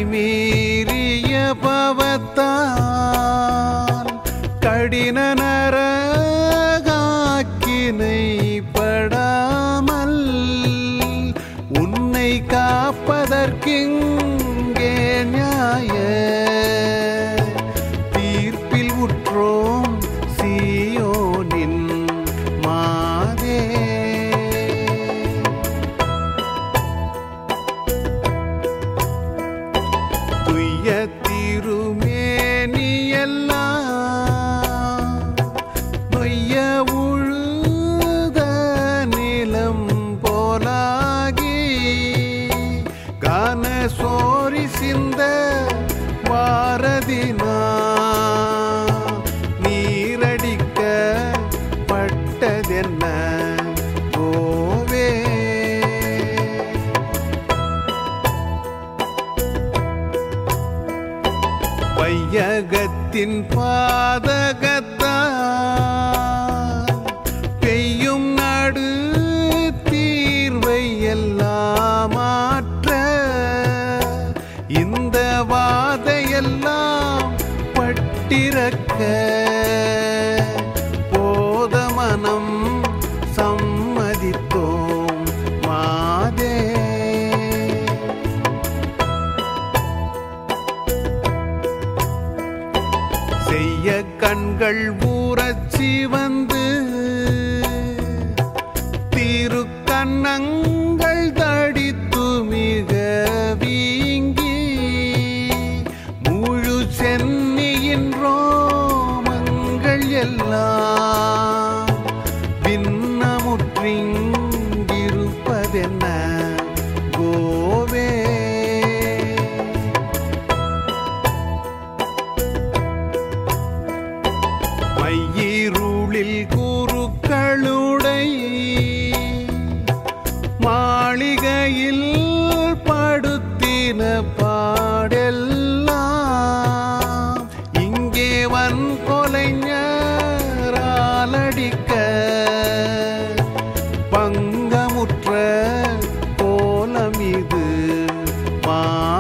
மீறிய பவத்தால் கடின நரகாக்கினை படாமல் உன்னை காப்பதற்கிங்கே நியாய தீர்ப்பில் உற்றோம் சீயோனின் மாதே துய்ய திருமேனியெல்லாம் நொய்ய உழுத நிலம் போலாகி கான சோரி சிந்த பாரதினா நீரடிக்க பட்டதென்ன கோவே வையகத்தின் பாதகத்தால் பெய்யும் நடு தீர்வை எல்லாம் மாற்ற இந்த வாதையெல்லாம் பட்டிறக்க போத மனம் சம்மதித்தோம் மாதே செய்ய கண்கள் ஊறச்சி வந்து திரு கண்ணங்கள் தடித்து மிக வீங்கி முழு சென்னியின் ரோமங்கள் எல்லாம் பின்னமுற்றிங்கிருப்பதென்ன கோவே மையிருளில் குருக்களுடை மாளிகையில் படுத்தின பாடெல்லாம் இங்கே வன் கொலைஞராலடிக்க பங்கமுற்ற கோலம் இது மா